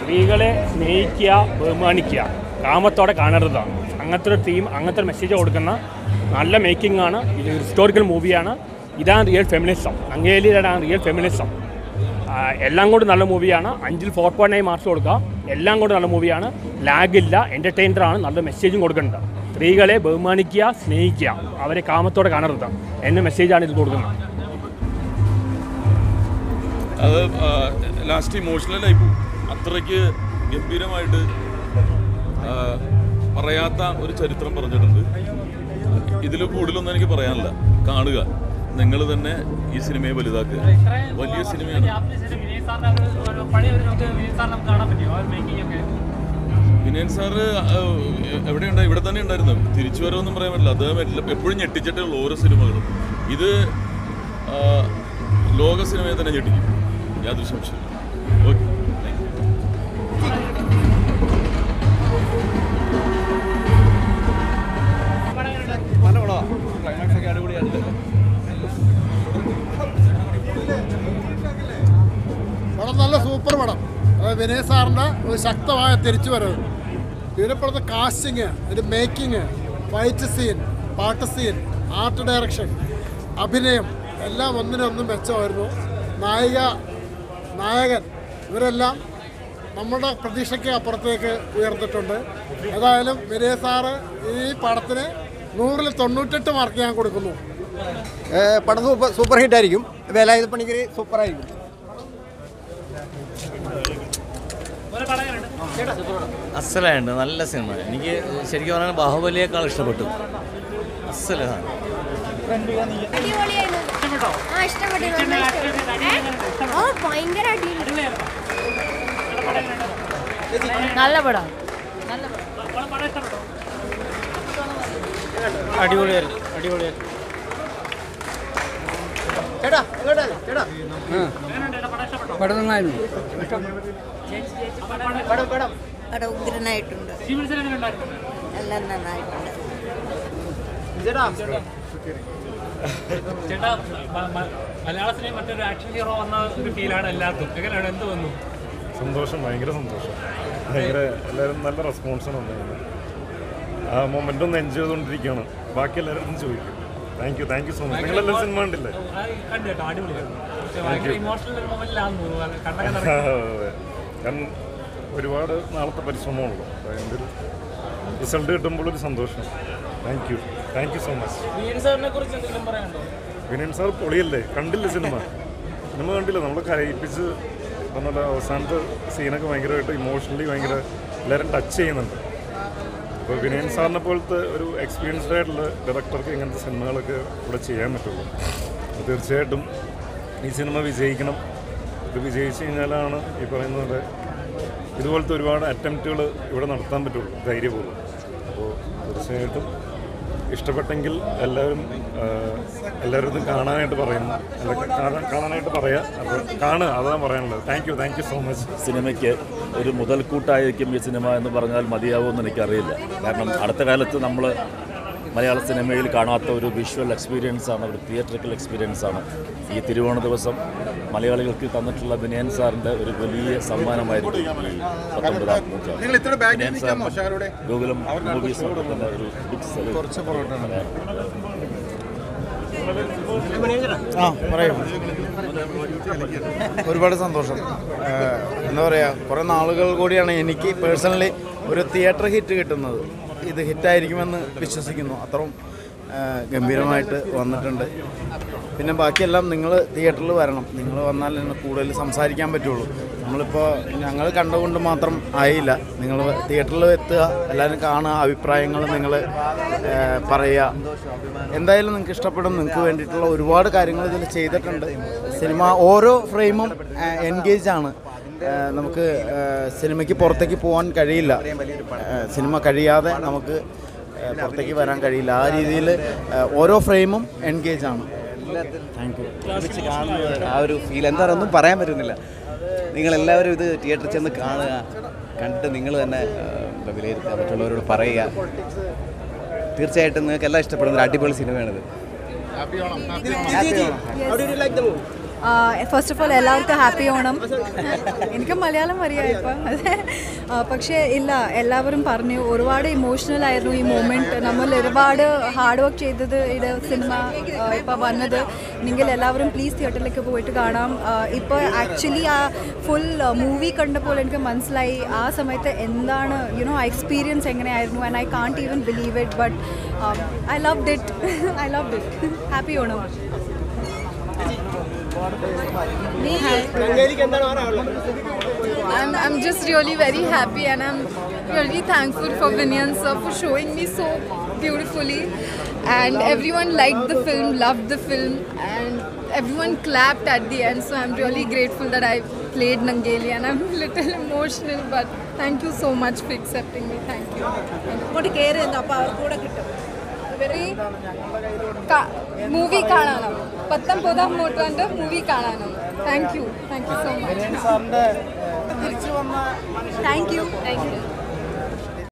സ്ത്രീകളെ സ്നേഹിക്കുക ബഹുമാനിക്കുക കാമത്തോടെ കാണരുതാണ് അങ്ങനത്തെ ഒരു തീം അങ്ങനത്തെ ഒരു മെസ്സേജ് കൊടുക്കുന്ന നല്ല മേക്കിംഗ് ആണ് ഇത് ഹിസ്റ്റോറിക്കൽ മൂവിയാണ് ഇതാണ് റിയൽ ഫെമിനിസം അങ്ങേലിയാണ് റിയൽ ഫെമിനിസം ആ, എല്ലാം കൊണ്ട് നല്ല മൂവിയാണ് അഞ്ചിൽ ഫോർ പോയിന്റ് നയൻ മാർക്സ് കൊടുക്കുക എല്ലാം കൊണ്ട് നല്ല മൂവിയാണ് ലാഗില്ല എൻ്റർടൈനർ ആണ് നല്ല മെസ്സേജും കൊടുക്കുന്നുണ്ട് സ്ത്രീകളെ ബഹുമാനിക്കുക സ്നേഹിക്കുക അവരെ കാമത്തോടെ കാണരുത് എന്ന മെസ്സേജാണ് ഇത് കൊടുക്കുന്നത് അത് ലാസ്റ്റ് ഇമോഷണലായി പോകും അത്രയ്ക്ക് ഗംഭീരമായിട്ട് ആ, പറയാത്ത ഒരു ചരിത്രം പറഞ്ഞിട്ടുണ്ട് ഇതിൽ കൂടുതലൊന്നും എനിക്ക് പറയാനില്ല കാണുക നിങ്ങൾ തന്നെ ഈ സിനിമയെ വലുതാക്കുക വലിയ സിനിമയാണ് വിനയൻ സാറ് ആ, എവിടെയുണ്ട് ഇവിടെ തന്നെ ഉണ്ടായിരുന്നു തിരിച്ചു വരുമെന്നും പറയാൻ പറ്റില്ല അദ്ദേഹം എല്ലാ- എപ്പോഴും ഞെട്ടിച്ചിട്ടേ ഉള്ളൂ ഓരോ സിനിമകളും ഇത് ആ, ലോക സിനിമയെ തന്നെ ഞെട്ടിക്കും യാതൊരു സംശയം ഓക്കെ നല്ല പടമാണ് ക്ലൈമാക്സ് ഒക്കെ അടിപൊളിയായിട്ട് പടം നല്ല സൂപ്പർ പടം അത് വിനയ് സാറിൻ്റെ ഒരു ശക്തമായ തിരിച്ചുവരവ് ഇതിനിപ്പോഴത്തെ കാസ്റ്റിങ് ഇതിൻ്റെ മേക്കിങ് ഫൈറ്റ് സീൻ പാട്ട് സീൻ ആർട്ട് ഡയറക്ഷൻ അഭിനയം എല്ലാം ഒന്നിനൊന്നും മെച്ചമായിരുന്നു നായിക നായകൻ ഇവരെല്ലാം നമ്മുടെ പ്രതീക്ഷയ്ക്ക് അപ്പുറത്തേക്ക് ഉയർന്നിട്ടുണ്ട് ഏതായാലും വിനയ് സാറ് ഈ പടത്തിന് നൂറിൽ തൊണ്ണൂറ്റെട്ട് മാർക്ക് ഞാൻ കൊടുക്കുന്നു പടം സൂപ്പർ സൂപ്പർ ഹിറ്റ് ആയിരിക്കും വേലായുധ പണിക്കര് സൂപ്പർ ആയിരിക്കും അസലായിട്ട് നല്ല സിനിമ എനിക്ക് ശരിക്കും പറഞ്ഞാൽ ബാഹുബലിയേക്കാൾ ഇഷ്ടപ്പെട്ടു അസലാണ് അടിപൊളിയായിരുന്നു ആ ഇഷ്ടപ്പെട്ടു നന്നായി ഇഷ്ടപ്പെട്ടു. ഏ? ഓ ഭയങ്കര അടിയുണ്ട് നല്ല പടം നല്ല പടം അടിപൊളിയായിരുന്നു അടിപൊളിയായിരുന്നു ചേട്ടാ ഇങ്ങോട്ടാ ചേട്ടാ പടം നന്നായിരുന്നു പടം പടം പടം ഉഗ്രനായിട്ടുണ്ട് എല്ലാം നന്നായിട്ടുണ്ട് ചേട്ടാ ചേട്ടാ മ- മ- മലയാള സിനിമ മറ്റൊരു ആക്ഷൻ ഹീറോ വന്ന ഒരു ഫീലാണ് എല്ലാവർക്കും എങ്ങനെയാണ് എന്ത് വന്നു സന്തോഷം ഭയങ്കര സന്തോഷം ഭയങ്കര എല്ലാവരും നല്ല റെസ്പോൺസാണ് ഉണ്ടായിരുന്നത് ആ മൊമെൻ്റ് ഒന്ന് എൻജോയ് ചെയ്തുകൊണ്ടിരിക്കുകയാണ് ബാക്കി എല്ലാവരും ചോദിക്കും thank you thank you so much നിങ്ങളെല്ലാം സിനിമ കണ്ടില്ലേ ആ, കണ്ടു കേട്ടോ അടിപൊളിയായിരുന്നു പക്ഷേ ഭയങ്കര ഇമോഷണൽ ഒരു മൊമെന്റിലാണെന്ന് തോന്നുന്നു കണ്ടൊക്കെ നിറഞ്ഞു. അതെ. കാരണം ഒരുപാട് നാളത്തെ പരിശ്രമമുള്ളൂ അപ്പോൾ അതിൻ്റെ ഒരു റിസൾട്ട് കിട്ടുമ്പോൾ ഒരു സന്തോഷം thank you thank you so much Vinayan sir പൊളിയല്ലേ കണ്ടില്ലേ സിനിമ സിനിമ കണ്ടില്ല നമ്മൾ കരയിപ്പിച്ച് പറഞ്ഞ അവസാനത്തെ സീനൊക്കെ ഭയങ്കരമായിട്ട് ഇമോഷണലി ഭയങ്കര എല്ലാവരും ടച്ച് ചെയ്യുന്നുണ്ട് അപ്പോൾ വിനയൻ സാറിനെ പോലത്തെ ഒരു എക്സ്പീരിയൻസ്ഡ് ആയിട്ടുള്ള ഡയറക്ടർക്ക് ഇങ്ങനത്തെ സിനിമകളൊക്കെ ഇവിടെ ചെയ്യാൻ പറ്റുള്ളൂ അപ്പോൾ തീർച്ചയായിട്ടും ഈ സിനിമ വിജയിക്കണം ഇത് വിജയിച്ചു കഴിഞ്ഞാലാണ് ഈ പറയുന്നത് പോലെ ഇതുപോലത്തെ ഒരുപാട് അറ്റംപ്റ്റുകൾ ഇവിടെ നടത്താൻ പറ്റുള്ളൂ ധൈര്യപൂർവ്വം അപ്പോൾ തീർച്ചയായിട്ടും ഇഷ്ടപ്പെട്ടെങ്കിൽ എല്ലാവരും ആ, എല്ലാവരും ഇത് കാണാനായിട്ട് പറയുന്നു അല്ല, കാണാൻ- കാണാനായിട്ട് പറയാം അപ്പോൾ കാണുക അതാണ് പറയാനുള്ളത് thank you thank you so much സിനിമയ്ക്ക് ഒരു മുതൽക്കൂട്ടായിരിക്കും ഈ സിനിമ എന്ന് പറഞ്ഞാൽ മതിയാവുമെന്ന് എനിക്കറിയില്ല കാരണം അടുത്ത കാലത്ത് നമ്മൾ മലയാള സിനിമയിൽ കാണാത്ത ഒരു വിഷ്വൽ എക്സ്പീരിയൻസ് ആണ് ഒരു തിയേറ്ററിക്കൽ എക്സ്പീരിയൻസ് ആണ് ഈ തിരുവോണ ദിവസം മലയാളികൾക്ക് തന്നിട്ടുള്ള വിനയൻ സാറിൻ്റെ ഒരു വലിയ സമ്മാനമായിരുന്നു ഈ പത്തൊമ്പതാം നൂറ്റാണ്ട് വിനയൻ സാറിന് ഗൂഗിളും മൂവീസ് തന്നെ ഒരു ബിഗ് സെലക്ട് ആ പറയൂ ഒരുപാട് സന്തോഷം ഏഹ്, എന്താ പറയുക കുറേ നാളുകൾ കൂടിയാണ് എനിക്ക് പേഴ്സണലി ഒരു തിയേറ്റർ ഹിറ്റ് കിട്ടുന്നത് ഇത് ഹിറ്റായിരിക്കുമെന്ന് വിശ്വസിക്കുന്നു അത്രയും ഏഹ്, ഗംഭീരമായിട്ട് വന്നിട്ടുണ്ട് പിന്നെ ബാക്കിയെല്ലാം നിങ്ങൾ തിയേറ്ററിൽ വരണം നിങ്ങൾ വന്നാൽ കൂടുതൽ സംസാരിക്കാൻ പറ്റുള്ളൂ നമ്മളിപ്പോൾ ഞങ്ങൾ കണ്ടുകൊണ്ട് മാത്രം ആയില്ല നിങ്ങൾ തിയേറ്ററിൽ എത്തുക എല്ലാവരും കാണുക അഭിപ്രായങ്ങൾ നിങ്ങൾ പറയുക എന്തായാലും നിങ്ങൾക്ക് ഇഷ്ടപ്പെടും നിങ്ങൾക്ക് വേണ്ടിയിട്ടുള്ള ഒരുപാട് കാര്യങ്ങൾ ഇതിൽ ചെയ്തിട്ടുണ്ട് സിനിമ ഓരോ ഫ്രെയിമും എൻഗേജ് ആണ് ആ, നമുക്ക് ആ, സിനിമയ്ക്ക് പുറത്തേക്ക് പോകാൻ കഴിയില്ല ആ, സിനിമ കഴിയാതെ നമുക്ക് ആ, പുറത്തേക്ക് വരാൻ കഴിയില്ല ആ രീതിയിൽ ഓരോ ഫ്രെയിമും എൻഗേജ് ആണ് താങ്ക് യു വെച്ച് കാണുന്നത് ആ ഒരു ഫീൽ എന്താ പറയുക ഒന്നും പറയാൻ പറ്റുന്നില്ല നിങ്ങളെല്ലാവരും ഇത് തിയേറ്ററിൽ ചെന്ന് കാണുക കണ്ടിട്ട് നിങ്ങൾ തന്നെ ആ, വിലയിരുത്തുക മറ്റുള്ളവരോട് പറയുക തീർച്ചയായിട്ടും നിങ്ങൾക്ക് എല്ലാം ഇഷ്ടപ്പെടുന്ന ഒരു അടിപൊളി സിനിമയാണിത് ഫസ്റ്റ് ഓഫ് ഓൾ എല്ലാവർക്കും ഹാപ്പി ഓണം എനിക്ക് മലയാളം അറിയാം ഇപ്പം അതെ ആ, പക്ഷേ ഇല്ല എല്ലാവരും പറഞ്ഞു ഒരുപാട് ഇമോഷണൽ ആയിരുന്നു ഈ മൂമെൻറ്റ് നമ്മൾ ഒരുപാട് ഹാർഡ് വർക്ക് ചെയ്തത് ഇത് സിനിമ ഇപ്പോൾ വന്നത് നിങ്ങൾ എല്ലാവരും പ്ലീസ് തിയേറ്ററിലേക്ക് പോയിട്ട് കാണാം ഇപ്പോൾ ആക്ച്വലി ആ ഫുൾ മൂവി കണ്ടപ്പോൾ എനിക്ക് മനസ്സിലായി ആ സമയത്ത് എന്താണ് യുനോ ആ എക്സ്പീരിയൻസ് എങ്ങനെയായിരുന്നു and I can't even believe it but I loved it I love it happy Onam I'm, I'm just really very happy and I'm really thankful for Vinyan sir for showing me so beautifully. And everyone liked the film, loved the film, and everyone clapped at the end. So I'm really grateful that I played Nangeli and I'm a little emotional, but thank you so much for accepting me. Thank you. ഇങ്ങോട്ട് കയറുന്നു അപ്പോൾ അവർക്ക് കൂടെ കിട്ടും very movie കാണാനും പത്തൊമ്പതാം നൂറ്റാണ്ട് movie കാണാനും thank you thank you so much സാറിൻ്റെ തിരിച്ചു വന്ന താങ്ക് യു താങ്ക് യു